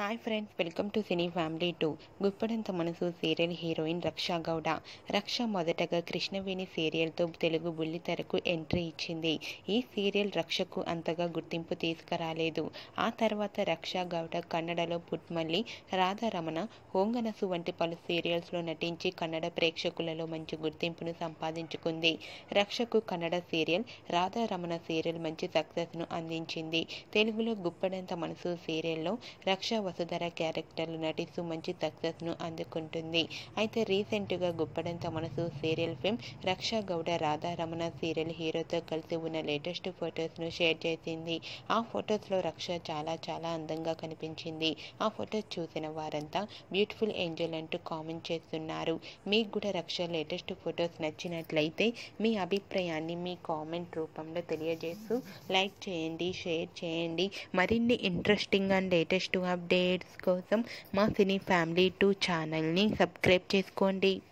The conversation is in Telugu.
hi friends welcome to cine family two Guppedantha Manasu serial heroine Raksha Gowda Raksha మొదటగా కృష్ణవేణి సీరియల్తో తెలుగు బుల్లితెరకు ఎంట్రీ ఇచ్చింది ఈ సీరియల్ రక్షకు అంతగా గుర్తింపు తీసుకురాలేదు ఆ తర్వాత రక్షా గౌడ కన్నడలో పుట్మల్లి రాధారమణ ఓంగనసు వంటి పలు సీరియల్స్లో నటించి కన్నడ ప్రేక్షకులలో మంచి గుర్తింపును సంపాదించుకుంది రక్షకు కన్నడ సీరియల్ రాధారమణ సీరియల్ మంచి సక్సెస్ను అందించింది తెలుగులో గుప్పడంత మనసు సీరియల్లో రక్ష వసుధర క్యారెక్టర్లు నటిస్తూ మంచి సక్సెస్ను అందుకుంటుంది అయితే రీసెంట్గా Guppedantha Manasu serial film Raksha Gowda Radharamana serial హీరోతో కలిసి ఉన్న లేటెస్ట్ ఫొటోస్ను షేర్ చేసింది ఆ ఫొటోస్లో రక్ష చాలా చాలా అందంగా కనిపించింది ఆ ఫొటోస్ చూసిన వారంతా బ్యూటిఫుల్ ఏంజల్ అంటూ కామెంట్ చేస్తున్నారు మీకు కూడా రక్ష లేటెస్ట్ ఫొటోస్ నచ్చినట్లయితే మీ అభిప్రాయాన్ని మీ కామెంట్ రూపంలో తెలియజేస్తూ లైక్ చేయండి షేర్ చేయండి మరిన్ని ఇంట్రెస్టింగ్ అండ్ లేటెస్ట్ అప్డేట్స్ కోసం మా సినీ ఫ్యామిలీ టూ ఛానల్ని సబ్స్క్రైబ్ చేసుకోండి